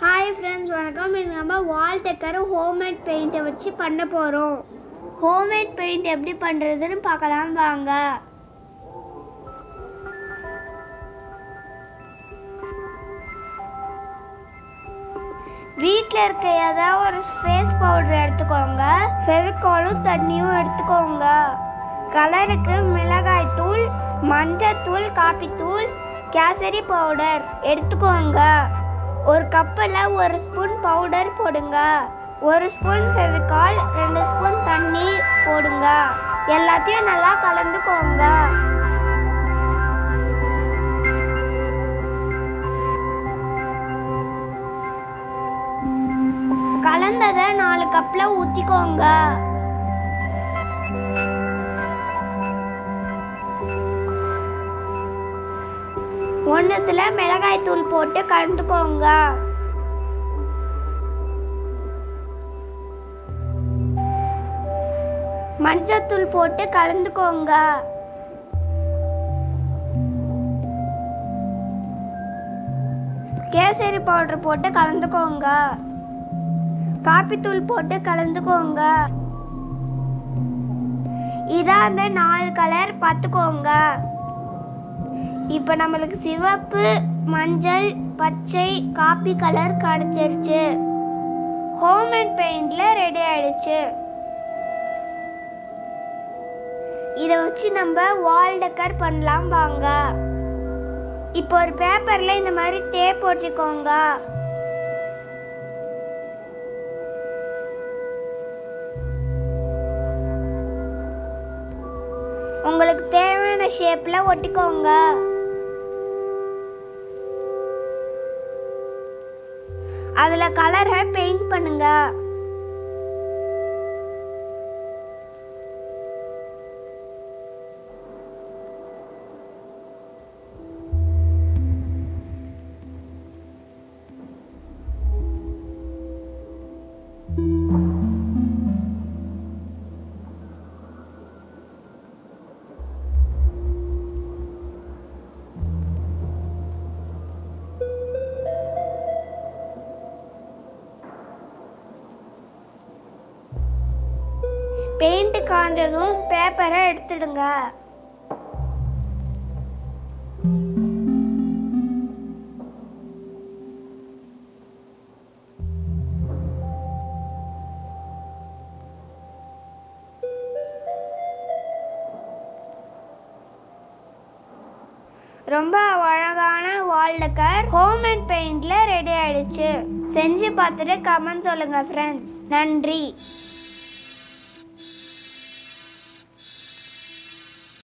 hi friends வணக்கம் இன்னைக்கு நம்ம வால் டெக்கர் ஹோம்மேட் பெயிண்ட்டை வச்சு பண்ண போகிறோம் ஹோம்மேட் பெயிண்ட் எப்படி பண்ணுறதுன்னு பார்க்கலாம் வாங்க வீட்டில் இருக்க ஏதாவது ஒரு ஃபேஸ் பவுடர் எடுத்துக்கோங்க ஃபெவிகாலும் தண்ணியும் எடுத்துக்கோங்க கலருக்கு மிளகாய் தூள் மஞ்சத்தூள் காப்பித்தூள் கேசரி பவுடர் எடுத்துக்கோங்க ஒரு கப்பில் ஒரு ஸ்பூன் பவுடர் போடுங்க ஒரு ஸ்பூன் ஃபெவிகால் ரெண்டு ஸ்பூன் தண்ணி போடுங்க எல்லாத்தையும் நல்லா கலந்துக்கோங்க கலந்ததை நாலு கப்பில் ஊற்றிக்கோங்க ஒன்றுத்தில் மிளகாய் தூள் போட்டு கலந்துக்கோங்க மஞ்சத்தூள் போட்டு கலந்துக்கோங்க கேசரி பவுடர் போட்டு கலந்துக்கோங்க காப்பித்தூள் போட்டு கலந்துக்கோங்க இதான் அந்த நாலு கலர் பார்த்துக்கோங்க இப்போ நம்மளுக்கு சிவப்பு மஞ்சள் பச்சை காப்பி கலர் கிடைச்சிருச்சு ஹோம்மேட் பெயிண்ட்ல ரெடி ஆயிடுச்சு இதை வச்சு நம்ம வால் டெக்கர் பண்ணலாம் வாங்க இப்போ ஒரு பேப்பர்ல இந்த மாதிரி டேப் போட்டுக்கோங்க உங்களுக்கு தேவையான ஷேப்ல ஒட்டிக்கோங்க அதுல கலரை பெயிண்ட் பண்ணுங்க பெயிண்ட் காஞ்சதும் பேப்பரை எடுத்துடுங்க ரொம்ப அழகான வால் டெக்கர் ஹோம்மேட் பெயிண்ட்ல ரெடி ஆயிடுச்சு செஞ்சு பார்த்துட்டு கமெண்ட் சொல்லுங்க ஃப்ரெண்ட்ஸ் நன்றி